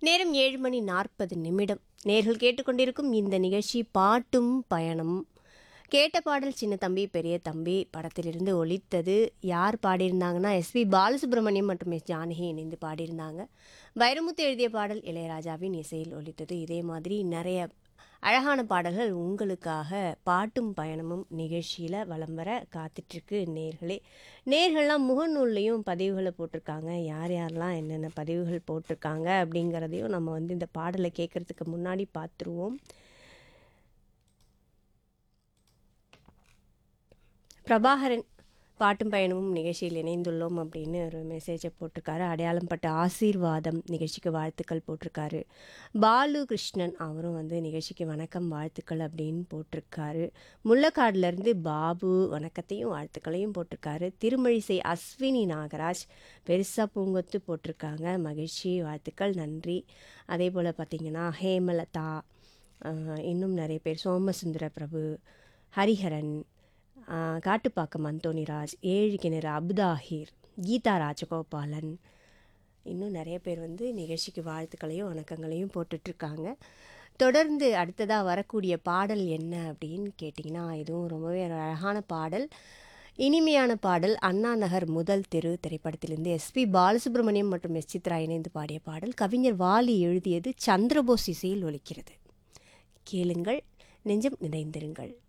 நேரம் ஏழு மணி நாற்பது நிமிடம் நேர்கள் கேட்டுக்கொண்டிருக்கும் இந்த நிகழ்ச்சி பாட்டும் பயணமும் கேட்ட பாடல் சின்ன தம்பி பெரிய தம்பி படத்திலிருந்து ஒலித்தது யார் பாடியிருந்தாங்கன்னா எஸ்பி பாலசுப்ரமணியம் மற்றும் எஸ் ஜானகி இணைந்து பாடியிருந்தாங்க வைரமுத்து எழுதிய பாடல் இளையராஜாவின் இசையில் ஒலித்தது இதே மாதிரி நிறைய அழகான பாடல்கள் உங்களுக்காக பாட்டும் பயணமும் நிகழ்ச்சியில் வலம் வர காத்துட்ருக்கு நேர்களே நேர்கள்லாம் முகநூல்லையும் பதிவுகளை போட்டிருக்காங்க யார் யாரெல்லாம் என்னென்ன பதிவுகள் போட்டிருக்காங்க அப்படிங்கிறதையும் நம்ம வந்து இந்த பாடலை கேட்குறதுக்கு முன்னாடி பார்த்துருவோம் பிரபாகரன் பாட்டும் பயணமும் நிகழ்ச்சியில் இணைந்துள்ளோம் அப்படின்னு ஒரு மெசேஜை போட்டிருக்காரு அடையாளம் பட்ட ஆசீர்வாதம் நிகழ்ச்சிக்கு வாழ்த்துக்கள் போட்டிருக்காரு பாலு கிருஷ்ணன் அவரும் வந்து நிகழ்ச்சிக்கு வணக்கம் வாழ்த்துக்கள் அப்படின்னு போட்டிருக்காரு முள்ளக்காடுலேருந்து பாபு வணக்கத்தையும் வாழ்த்துக்களையும் போட்டிருக்காரு திருமழிசை அஸ்வினி நாகராஜ் பெருசாக பூங்கொத்து போட்டிருக்காங்க மகிழ்ச்சி வாழ்த்துக்கள் நன்றி அதே போல் பார்த்திங்கன்னா ஹேமலதா ஆஹ், இன்னும் நிறைய பேர் சோமசுந்தர பிரபு ஹரிஹரன் ஆஹ், காட்டுப்பாக்கம் அந்தோணிராஜ் ஏழு கிணறு அப்தாஹீர் கீதா ராஜகோபாலன் இன்னும் நிறைய பேர் வந்து நிகழ்ச்சிக்கு வாழ்த்துக்களையும் வணக்கங்களையும் போட்டுட்ருக்காங்க தொடர்ந்து அடுத்ததாக வரக்கூடிய பாடல் என்ன அப்படின்னு கேட்டிங்கன்னா இதுவும் ரொம்பவே ஒரு அழகான பாடல் இனிமையான பாடல் அண்ணா நகர் முதல் தெரு திரைப்படத்திலிருந்து எஸ்பி பாலசுப்ரமணியம் மற்றும் எஸ் சித்ரா இணைந்து பாடிய பாடல் கவிஞர் வாலி எழுதியது சந்திரபோஸ் இசையில் ஒலிக்கிறது கேளுங்கள் நெஞ்சம் நிறைந்திருங்கள்